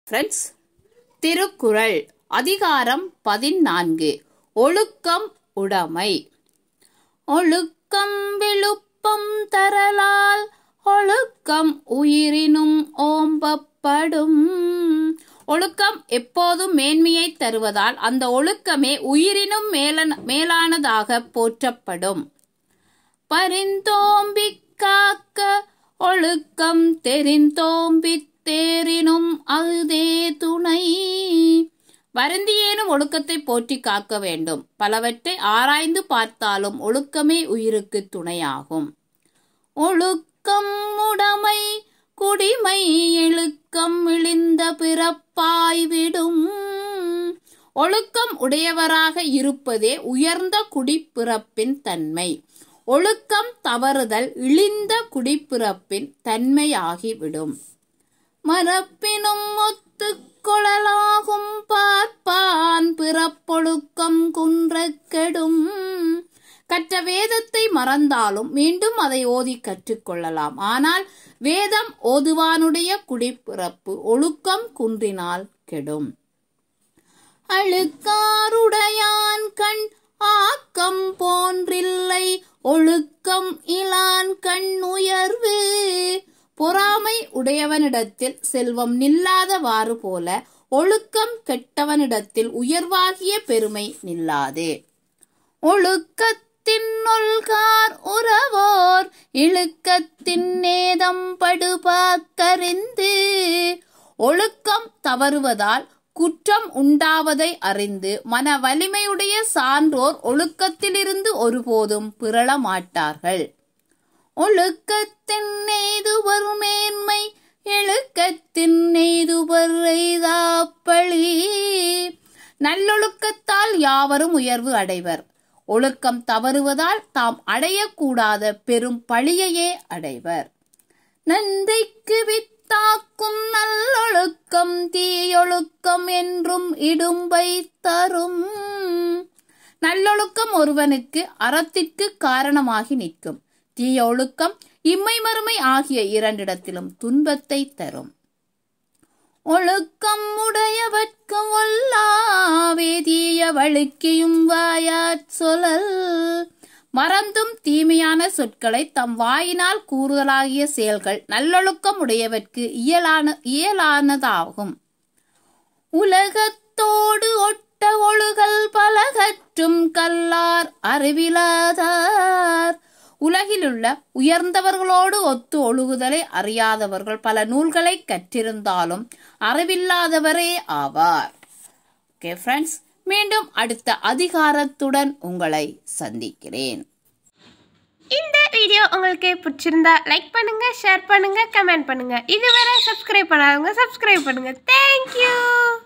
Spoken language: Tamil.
ஃப்ரெண்ட்ஸ் திருக்குறள் அதிகாரம் பதினான்கு ஒழுக்கம் உடைமை ஒழுக்கம் விழுப்பம் தரலால் ஒழுக்கம் உயிரினும் ஓம்பப்படும் ஒழுக்கம் எப்போதும் மேன்மையை தருவதால் அந்த ஒழுக்கமே உயிரினும் மேலன மேலானதாக போற்றப்படும் பரிந்தோம்பிக் காக்க ஒழுக்கம் தெரிந்தோம்பித் தேரினும் அகுதே துணை வருந்தியேனும் ஒழுக்கத்தை போற்றி காக்க வேண்டும் பலவற்றை ஆராய்ந்து பார்த்தாலும் ஒழுக்கமே உயிருக்கு துணையாகும் ஒழுக்கம் உடைமை குடிமை இழுக்கம் இழிந்த பிறப்பாய்விடும் ஒழுக்கம் உடையவராக இருப்பதே உயர்ந்த குடிப்பிறப்பின் தன்மை ஒழுக்கம் தவறுதல் இழிந்த குடிப்பிறப்பின் தன்மையாகிவிடும் மரப்பினும் ஒத்துக்கொள்ளலாகும் பார்ப்பான் பிறப்பொழுக்கம் குன்றக் கெடும் கற்ற வேதத்தை மறந்தாலும் மீண்டும் அதை ஓதி கற்றுக்கொள்ளலாம் ஆனால் வேதம் ஓதுவானுடைய குடிப்பிறப்பு ஒழுக்கம் குன்றினால் கெடும் அழுக்காருடையான் கண் ஆக்கம் போன்றில்லை ஒழுக்கம் இலான் கண் உயர்வு பொறாமை உடையவனிடத்தில் செல்வம் நில்லாதவாறு போல ஒழுக்கம் கெட்டவனிடத்தில் உயர்வாகிய பெருமை நில்லாது ஒழுக்கத்தின் ஒல்கார் உறவோர் இழுக்கத்தின் நேதம் படுபாக்கறிந்து ஒழுக்கம் தவறுவதால் குற்றம் உண்டாவதை அறிந்து மன வலிமையுடைய சான்றோர் ஒழுக்கத்திலிருந்து ஒருபோதும் பிறள மாட்டார்கள் ஒழுக்கத்தின் நெய்துவர் மேன்மை எழுக்கத்தின் நெய்துவர் எய்தாப்பழி நல்லொழுக்கத்தால் யாவரும் உயர்வு அடைவர் ஒழுக்கம் தவறுவதால் தாம் அடையக்கூடாத பெரும் பழியையே அடைவர் நன்றிக்கு வித்தாக்கும் நல்லொழுக்கம் தீயொழுக்கம் என்றும் இடும்பை தரும் நல்லொழுக்கம் ஒருவனுக்கு அறத்திற்கு காரணமாகி நிற்கும் தீய ஒழுக்கம் இம்மை மறுமை ஆகிய இரண்டிடத்திலும் துன்பத்தை தரும் ஒழுக்கம் உடையவர்க்கு ஒல்லாவே தீய வழுக்கியும் வாயாற் சொல்லல் மறந்தும் தீமையான சொற்களை தம் வாயினால் கூறுதலாகிய செயல்கள் நல்லொழுக்கம் உடையவர்க்கு இயலான இயலானதாகும் உலகத்தோடு ஒட்ட ஒழுகல் பலகற்றும் கல்லார் அறிவிலாதார் உலகிலுள்ள உயர்ந்தவர்களோடு ஒத்து ஒழுகுதலை அறியாதவர்கள் பல நூல்களை கற்றிருந்தாலும் அறிவில்லாதவரே ஆவார் ஓகே ஃப்ரெண்ட்ஸ் மீண்டும் அடுத்த அதிகாரத்துடன் உங்களை சந்திக்கிறேன் இந்த வீடியோ உங்களுக்கு பிடிச்சிருந்தா லைக் பண்ணுங்க ஷேர் பண்ணுங்க கமெண்ட் பண்ணுங்க இதுவரை சப்ஸ்கிரைப் பண்ணாதவங்க சப்ஸ்கிரைப் பண்ணுங்க தேங்க்யூ